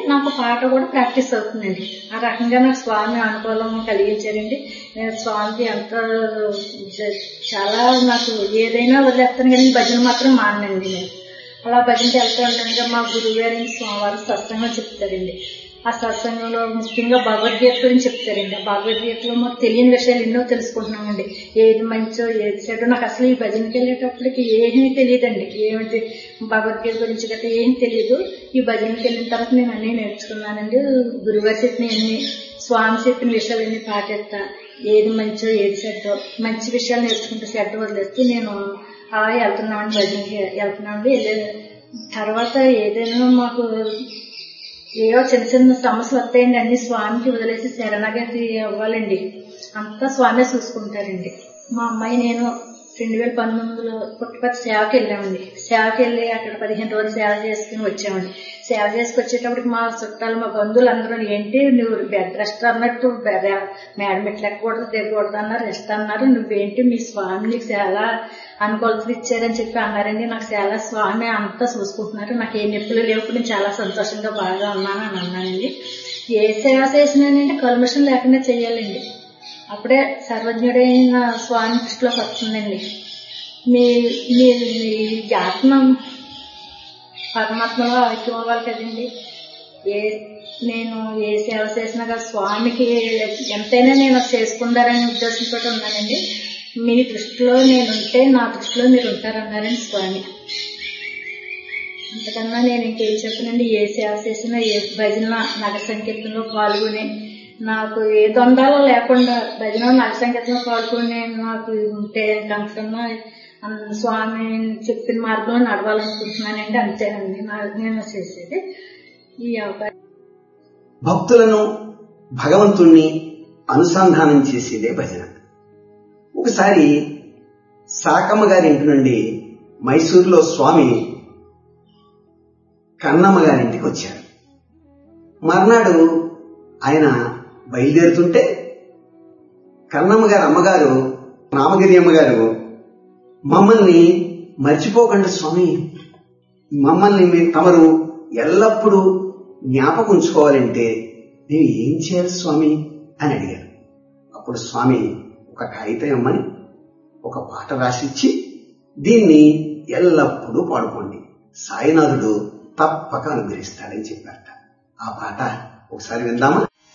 నాకు పాట కూడా ప్రాక్టీస్ అవుతుందండి ఆ రకంగా నాకు స్వామి అనుకూలం కలిగించారండి నేను స్వామికి ఎంత జ- చాలా నాకు ఏదైనా వదిలేస్తాను కానీ భజన మాత్రం మానండి నేను అలా భజనకి వెళ్తూ ఉండగా మా గురువు గారు సోమవారం సత్సంగం చెప్తారండి ఆ సత్సంగంలో ముఖ్యంగా భగవద్గీత గురించి చెప్తారండి ఆ భగవద్గీతలో మాకు తెలియని విషయాలు ఎన్నో తెలుసుకుంటున్నామండి ఏది మంచో ఏది చెడో నాకు అసలు ఈ భజనకి వెళ్ళేటప్పటికి ఏమీ తెలియదండి ఏమిటి భగవద్గీత గురించి గట్రా ఏం తెలియదు ఈ భజనకి వెళ్ళిన తర్వాత నేను అన్నీ నేర్చుకున్నానండి గురుగారు చెప్పిన అన్ని స్వామి చెప్పిన విషయాలన్నీ పాటిస్తా ఏది మంచో ఏది చెడ్డో మంచి విషయాలు నేర్చుకుంటే చెడ్డ వదిలేస్తూ నేను అలా వెళ్తున్నామండి భజనకి వెళ్తున్నామండి వెళ్ళే తర్వాత ఏదైనా మాకు ఏవో చిన్న చిన్న సమస్యలు వస్తాయండి అన్ని స్వామికి వదిలేసి శరణాగతి అవ్వాలండి అంతా స్వామి చూసుకుంటారండి మా అమ్మాయి నేను రెండు వేల పంతొమ్మిదిలో పుట్టపర్తి సేవకి వెళ్ళామండి సేవకి వెళ్ళి అక్కడ పదిహేను రోజులు సేవ చేసుకుని వచ్చామండి సేవ చేసుకు వచ్చేటప్పటికి మా చుట్టాలు మా బంధువులు అందరూ ఏంటి నువ్వు బెడ్ రెస్ట్ అన్నట్టు బె- మేడం ఎట్లా ఎక్కకూడదు దిగకూడదు అన్నారు రెస్ట్ అన్నారు నువ్వేంటి మీ స్వామి నీకు చాలా అనుకూలతలు ఇచ్చారని చెప్పి అన్నారండి నాకు చాలా స్వామి అంతా చూసుకుంటున్నారు నాకు ఏ నొప్పులు లేవు నేను చాలా సంతోషంగా బాగా ఉన్నాను అని అన్నానండి ఏ సేవ చేసినానంటే కల్మషం లేకుండా చేయాలండి అప్పుడే సర్వజ్ఞుడైన స్వామి దృష్టిలోకి వస్తుందండి మీ మీ మీ ఆత్మ పరమాత్మలో ఐక్యం అవ్వాలి కదండి ఏ నేను ఏ సేవ చేసినా కదా స్వామికి ఎంతైనా నేను చేసుకుంటారనే ఉద్దేశంతో ఉన్నానండి మీ దృష్టిలో నేను ఉంటే నా దృష్టిలో మీరు ఉంటారన్నారండి స్వామి అంతకన్నా నేను ఇంకేం చెప్పనండి ఏ సేవ చేసినా ఏ భజన నగర సంకీర్తనలో పాల్గొని నాకు ఏ దొందాలో లేకుండా భజన నగర సంకీర్తనలో పాల్గొని నాకు ఉంటే కనుకన్నా స్వామి చెప్పిన మార్గంలో నడవాలనుకుంటున్నానండి అంతేనండి నా- నేను చేసేది ఈ అవకాశం భక్తులను భగవంతుణ్ణి అనుసంధానం చేసేదే భజన ఒకసారి సాకమ్మ గారి ఇంటి నుండి మైసూరులో స్వామి కన్నమ్మ గారింటికి వచ్చారు మర్నాడు ఆయన బయలుదేరుతుంటే కన్నమ్మ గారి అమ్మగారు రామగిరి అమ్మగారు మమ్మల్ని మర్చిపోకండి స్వామి మమ్మల్ని మీరు తమరు ఎల్లప్పుడూ జ్ఞాపకం ఉంచుకోవాలంటే నేను ఏం చేయాలి స్వామి అని అడిగారు అప్పుడు స్వామి ఒక కాగితం ఇమ్మని ఒక పాట రాసిచ్చి దీన్ని ఎల్లప్పుడూ పాడుకోండి సాయినాథుడు తప్పక అనుగ్రహిస్తాడని చెప్పారట ఆ పాట ఒకసారి విందామా